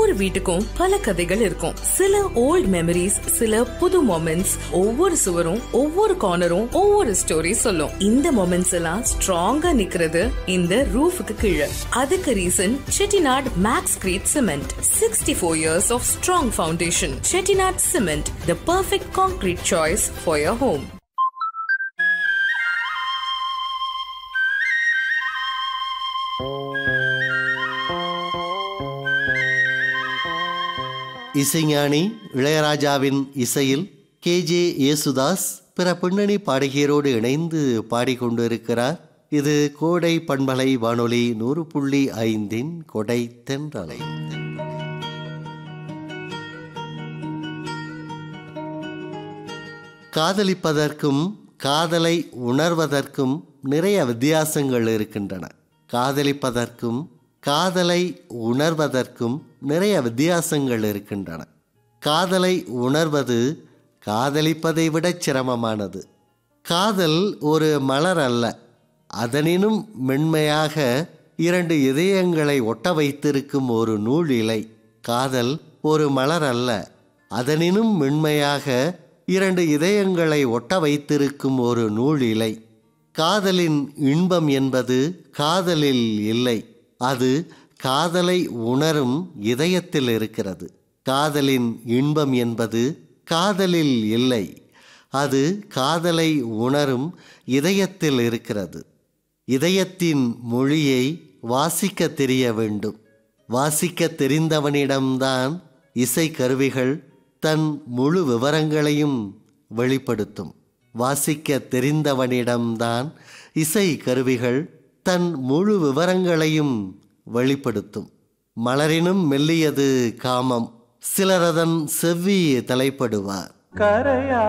ஒவ்வொரு வீட்டுக்கும் பல கதைகள் இருக்கும் சில ஓல்ட் மெமரிஸ் சில புது மொமெண்ட்ஸ் ஒவ்வொரு சுவரும் ஒவ்வொரு கார்னரும் ஒவ்வொரு ஸ்டோரி சொல்லும் இந்த மொமெண்ட்ஸ் எல்லாம் ஸ்ட்ராங்கா நிக்கிறது இந்த ரூஃபுக்கு கீழே அதுக்கு reason Chettinad Maxcrete cement sixty four years of strong foundation Chettinad cement the perfect concrete choice for your home இசைஞானி இளையராஜாவின் இசையில் கே ஜே யேசுதாஸ் பிற பின்னணி பாடகியரோடு இணைந்து பாடிக்கொண்டிருக்கிறார் இது கோடை பண்பலை வானொலி நூறு புள்ளி ஐந்தின் கொடை தென்றலை காதலிப்பதற்கும் காதலை உணர்வதற்கும் நிறைய வித்தியாசங்கள் இருக்கின்றன காதலிப்பதற்கும் காதலை உணர்வதற்கும் நிறைய வித்தியாசங்கள் இருக்கின்றன காதலை உணர்வது காதலிப்பதை விட சிரமமானது காதல் ஒரு மலர் அல்ல அதனினும் மென்மையாக இரண்டு இதயங்களை ஒட்ட வைத்திருக்கும் ஒரு நூல் இலை காதல் ஒரு மலர் அல்ல அதனினும் மென்மையாக இரண்டு இதயங்களை ஒட்ட வைத்திருக்கும் ஒரு நூல் இலை காதலின் இன்பம் என்பது காதலில் இல்லை அது காதலை உணரும் இதயத்தில் இருக்கிறது காதலின் இன்பம் என்பது காதலில் இல்லை அது காதலை உணரும் இதயத்தில் இருக்கிறது இதயத்தின் மொழியை வாசிக்க தெரிய வேண்டும் வாசிக்க தெரிந்தவனிடம்தான் இசை கருவிகள் தன் முழு விவரங்களையும் வெளிப்படுத்தும் வாசிக்க தெரிந்தவனிடம்தான் இசை கருவிகள் தன் முழு விவரங்களையும் வெளிப்படுத்தும் மலரினும் மெல்லியது காமம் சிலரதன் செவ்வி தலைப்படுவார் கரையா